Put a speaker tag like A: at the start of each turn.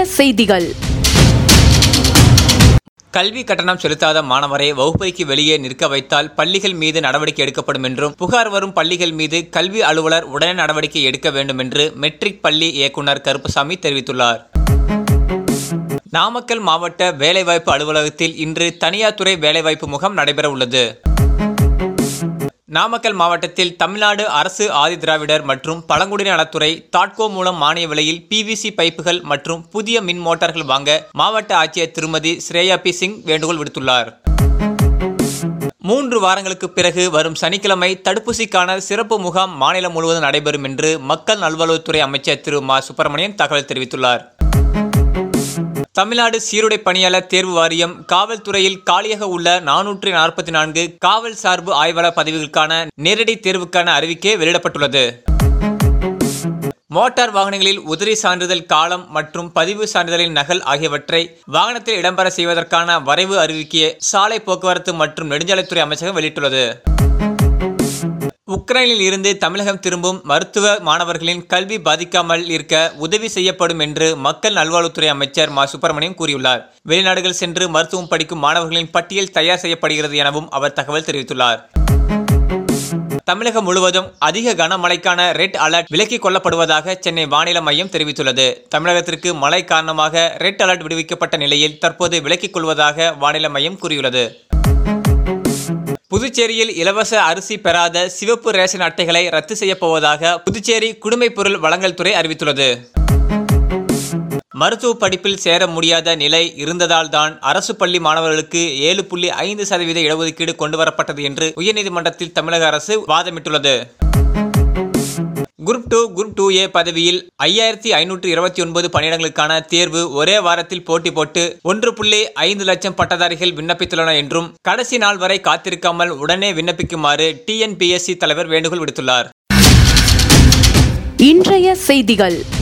A: செய்திகள்
B: கல்வி கட்டணம் செலுத்தாத மாணவரை வகுப்பறைக்கு வெளியே நிற்க வைத்தால் பள்ளிகள் மீது நடவடிக்கை எடுக்கப்படும் என்றும் புகார் வரும் பள்ளிகள் மீது கல்வி அலுவலர் உடனே நடவடிக்கை எடுக்க வேண்டும் என்று மெட்ரிக் பள்ளி இயக்குனர் கருப்பசாமி தெரிவித்துள்ளார் நாமக்கல் மாவட்ட வேலைவாய்ப்பு அலுவலகத்தில் இன்று தனியார் துறை வேலைவாய்ப்பு முகாம் நடைபெற உள்ளது நாமக்கல் மாவட்டத்தில் தமிழ்நாடு அரசு ஆதிதிராவிடர் மற்றும் பழங்குடியின நலத்துறை தாட்கோ மூலம் மானிய விலையில் பிவிசி பைப்புகள் மற்றும் புதிய மின் மோட்டார்கள் வாங்க மாவட்ட ஆட்சியர் திருமதி ஸ்ரேயா பி சிங் வேண்டுகோள் விடுத்துள்ளார் மூன்று வாரங்களுக்கு பிறகு வரும் சனிக்கிழமை தடுப்பூசிக்கான சிறப்பு முகாம் மாநிலம் முழுவதும் நடைபெறும் என்று மக்கள் நல்வாழ்வுத்துறை அமைச்சர் திரு மா சுப்பிரமணியன் தகவல் தெரிவித்துள்ளார் தமிழ்நாடு சீருடை பணியாளர் தேர்வு வாரியம் காவல்துறையில் காலியாக உள்ள நானூற்றி நாற்பத்தி நான்கு காவல் சார்பு ஆய்வாளர் பதவிகளுக்கான நேரடி தேர்வுக்கான அறிவிக்கை வெளியிடப்பட்டுள்ளது மோட்டார் வாகனங்களில் உதிரி சான்றிதழ் காலம் மற்றும் பதிவு சான்றிதழின் நகல் ஆகியவற்றை வாகனத்தில் இடம்பெற செய்வதற்கான வரைவு அறிவிக்கையை சாலை போக்குவரத்து மற்றும் நெடுஞ்சாலைத்துறை அமைச்சகம் வெளியிட்டுள்ளது உக்ரைனில் இருந்து தமிழகம் திரும்பும் மருத்துவ மாணவர்களின் கல்வி பாதிக்காமல் இருக்க உதவி செய்யப்படும் என்று மக்கள் நல்வாழ்வுத்துறை அமைச்சர் மா சுப்பிரமணியம் கூறியுள்ளார் வெளிநாடுகள் சென்று மருத்துவம் படிக்கும் மாணவர்களின் பட்டியல் தயார் செய்யப்படுகிறது எனவும் அவர் தகவல் தெரிவித்துள்ளார் தமிழகம் முழுவதும் அதிக கனமழைக்கான ரெட் அலர்ட் விலக்கிக் கொள்ளப்படுவதாக சென்னை வானிலை மையம் தெரிவித்துள்ளது தமிழகத்திற்கு மழை காரணமாக ரெட் அலர்ட் விடுவிக்கப்பட்ட நிலையில் தற்போது விலக்கிக் கொள்வதாக வானிலை மையம் கூறியுள்ளது புதுச்சேரியில் இலவச அரிசி பெறாத சிவப்பு ரேஷன் அட்டைகளை ரத்து செய்யப் போவதாக புதுச்சேரி குடிமைப் பொருள் வழங்கல் துறை அறிவித்துள்ளது மருத்துவ படிப்பில் சேர முடியாத நிலை இருந்ததால் தான் அரசு பள்ளி மாணவர்களுக்கு ஏழு புள்ளி ஐந்து சதவீத இடஒதுக்கீடு கொண்டுவரப்பட்டது என்று உயர்நீதிமன்றத்தில் தமிழக அரசு வாதமிட்டுள்ளது group two group two A பதவியில் ஐயாயிரத்தி ஐநூற்று இருபத்தி ஒன்பது பணியிடங்களுக்கான தேர்வு ஒரே வாரத்தில் போட்டி போட்டு ஒன்று புள்ளி ஐந்து லட்சம் பட்டதாரிகள் விண்ணப்பித்துள்ளனர் என்றும் கடைசி நாள் வரை காத்திருக்காமல் உடனே விண்ணப்பிக்குமாறு டிஎன்பிஎஸ்சி தலைவர் வேண்டுகோள் விடுத்துள்ளார்
A: இன்றைய செய்திகள்